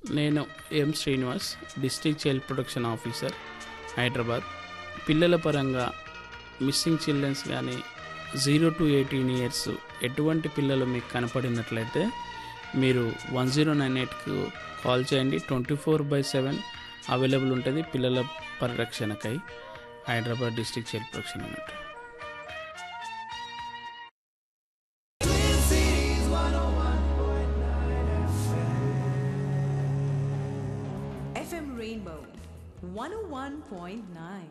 నేను M Srinivas district child protection officer Hyderabad పిల్లల పరంగా మిస్సింగ్ చిల్డ్రన్స్ కానీ జీరో టు ఎయిటీన్ ఇయర్స్ ఎటువంటి పిల్లలు మీకు కనపడినట్లయితే మీరు వన్ జీరో నైన్ ఎయిట్కు కాల్ చేయండి twenty four by seven available ఉంటుంది పిల్లల పరిరక్షణకై హైదరాబాద్ డిస్ట్రిక్ట్ చైల్డ్ ప్రొటెక్షన్ అన్నట్టు FM Rainbow 101.9.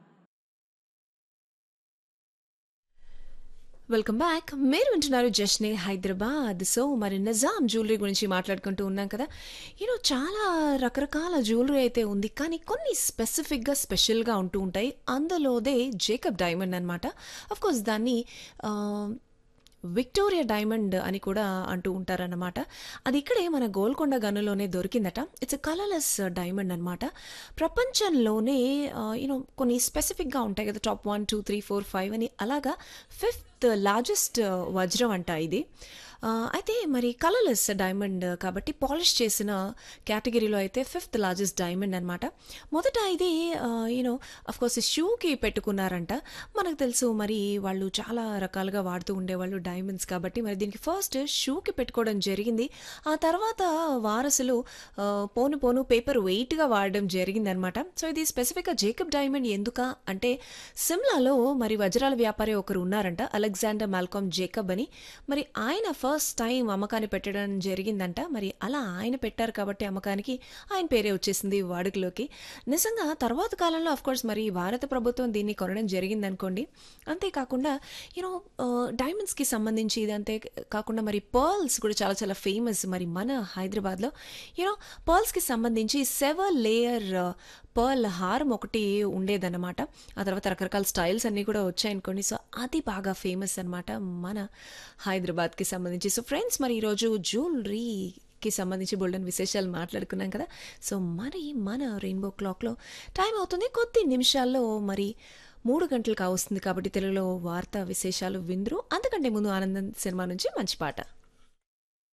వెల్కమ్ బ్యాక్ మీరు వింటున్నారు జష్నే హైదరాబాద్ సో మరి నిజాం జ్యువెలరీ గురించి మాట్లాడుకుంటూ ఉన్నాం కదా యూనో చాలా రకరకాల జ్యువెలరీ అయితే ఉంది కానీ కొన్ని స్పెసిఫిక్గా స్పెషల్గా ఉంటూ ఉంటాయి అందులోదే జేకబ్ డైమండ్ అనమాట కోర్స్ దాన్ని ఆ, విక్టోరియా డైమండ్ అని కూడా అంటూ ఉంటారన్నమాట అది ఇక్కడే మన గోల్కొండ గనులోనే దొరికిందట ఇట్స్ కలర్లెస్ డైమండ్ అనమాట ప్రపంచంలోనే యూనో కొన్ని స్పెసిఫిక్గా ఉంటాయి కదా top one two three four five అని అలాగా ఫిఫ్త్ లార్జెస్ట్ వజ్రం అంట ఇది ఆ, అయితే మరి కలర్లెస్ డైమండ్ కాబట్టి పాలిష్ చేసిన కేటగిరీలో అయితే ఫిఫ్త్ లార్జెస్ట్ డైమండ్ అనమాట మొదట ఇది యూనో కోర్స్ షూకి పెట్టుకున్నారంట మనకు తెలుసు మరి వాళ్ళు చాలా రకాలుగా వాడుతూ ఉండేవాళ్ళు డైమండ్స్ కాబట్టి మరి దీనికి ఫస్ట్ షూకి పెట్టుకోవడం జరిగింది ఆ తర్వాత వారసులు ఆ, పోను పోను పేపర్ వెయిట్గా వాడడం జరిగిందనమాట సో ఇది స్పెసిఫిక్గా జేకబ్ డైమండ్ ఎందుక అంటే సిమ్లాలో మరి వజ్రాల వ్యాపారి ఒకరు ఉన్నారంట అలెగ్జాండర్ మాల్కామ్ జేకబ్ అని మరి ఆయన ఫస్ట్ టైం అమ్మకాన్ని పెట్టడం జరిగిందంట మరి అలా ఆయన పెట్టారు కాబట్టి అమ్మకానికి ఆయన పేరే వచ్చేసింది వాడుకలోకి నిజంగా తర్వాత కాలంలో అఫ్ కోర్స్ మరి భారత ప్రభుత్వం దీన్ని కొనడం జరిగింది అనుకోండి అంతేకాకుండా యూనో డైమండ్స్కి సంబంధించి ఇదంతే కాకుండా మరి పర్ల్స్ కూడా చాలా చాలా ఫేమస్ మరి మన హైదరాబాద్లో యూనో పర్ల్స్కి సంబంధించి సెవెన్ లేయర్ పర్ల్ హారం ఒకటి ఉండేదన్నమాట ఆ తర్వాత రకరకాల స్టైల్స్ అన్నీ కూడా వచ్చాయనుకోండి సో అది బాగా ఫేమస్ అనమాట మన హైదరాబాద్కి సంబంధించి సో ఫ్రెండ్స్ మరి ఈరోజు జ్యువెలరీకి సంబంధించి బోల్డెన్ విశేషాలు మాట్లాడుకున్నాం కదా సో మరి మన రెయిన్బో క్లాక్లో టైం అవుతుంది కొద్ది నిమిషాల్లో మరి మూడు గంటలు కావస్తుంది కాబట్టి తెలుగులో వార్తా విశేషాలు విందురు అంతకంటే ముందు ఆనందం సినిమా నుంచి మంచి పాట